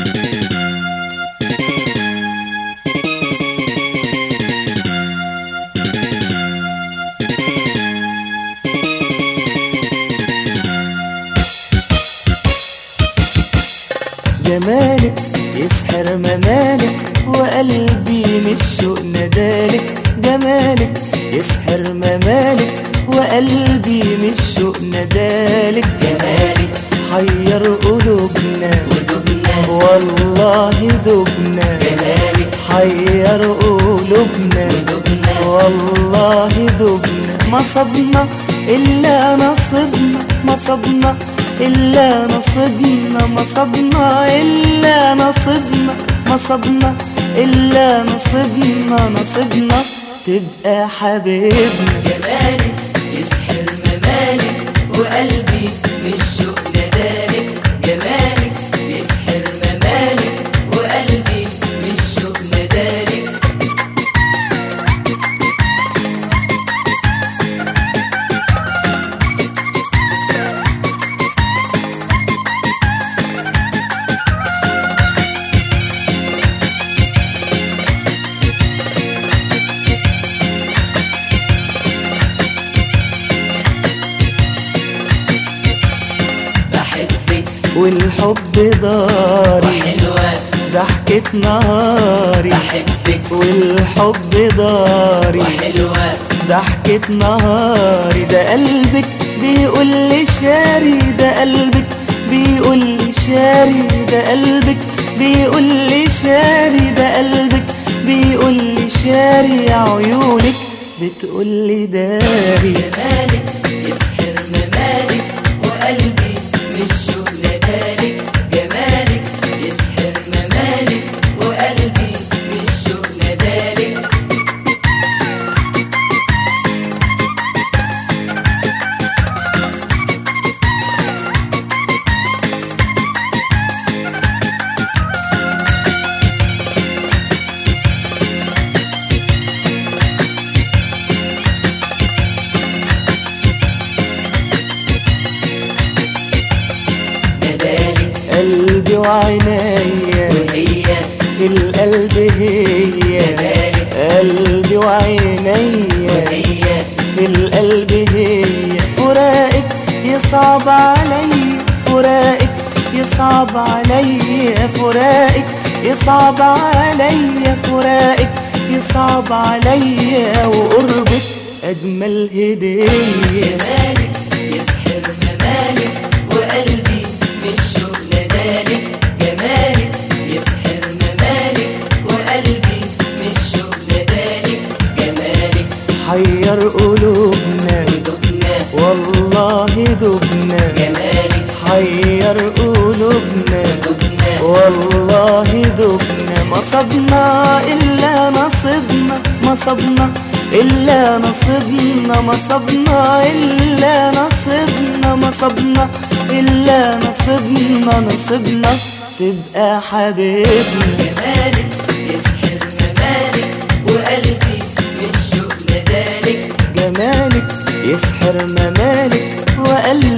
جمالك يسحر ممالك وقلبي من الشوق ندالك جمالك يسحر ممالك وقلبي من الشوق ندالك جمالك حير قلوبنا ودبنا والله دبنا جمالك حير قلوبنا ودبنا والله دبنا ما صبنا إلا نصبنا ما صبنا إلا نصبنا ما صبنا إلا نصبنا ما صبنا إلا نصبنا نصبنا تبقى حبيبنا جمالك يسحر ممالك وقلبي من الشوق ندالك جمالك يسحر ممالك وقلبي من الشوق ندالك بحبك والحب داري وحلوة ضحكة نهاري بحبك والحب داري وحلوة ضحكة نهاري ده قلبك بيقول لي شاري ده قلبك بيقول لي شاري ده قلبك بيقول لي شاري ده قلبك بيقول لي شاري يا عيونك بتقول لي داري جمالك يسحر ممالك وقلبي من الشوق ندالك جمالك يسحر ممالك وقلبي من الشوق ندالك ندالك قلبي وعينيا وهي في القلب هي ندالك قلبي وعينيا وهي في القلب هي فراقك يصعب علي فراقك يصعب علي فراقك يصعب علي فراقك يصعب علي وقربك أجمل هدية جمالك يسحر ممالك وقلبي من الشوق ندالك جمالك يسحر ممالك وقلبي من الشوق ندالك جمالك حير قلوبنا ودبنا والله دبنا جمالك حير قلوبنا ودبنا والله دبنا ما صبنا إلا نصبنا ما صبنا إلا نصبنا ما صبنا إلا نصبنا ما صبنا إلا نصبنا نصبنا تبقى حبيبنا جمالك يسحر ممالك وقلبي من الشوق ندالك جمالك يسحر ممالك وقلبي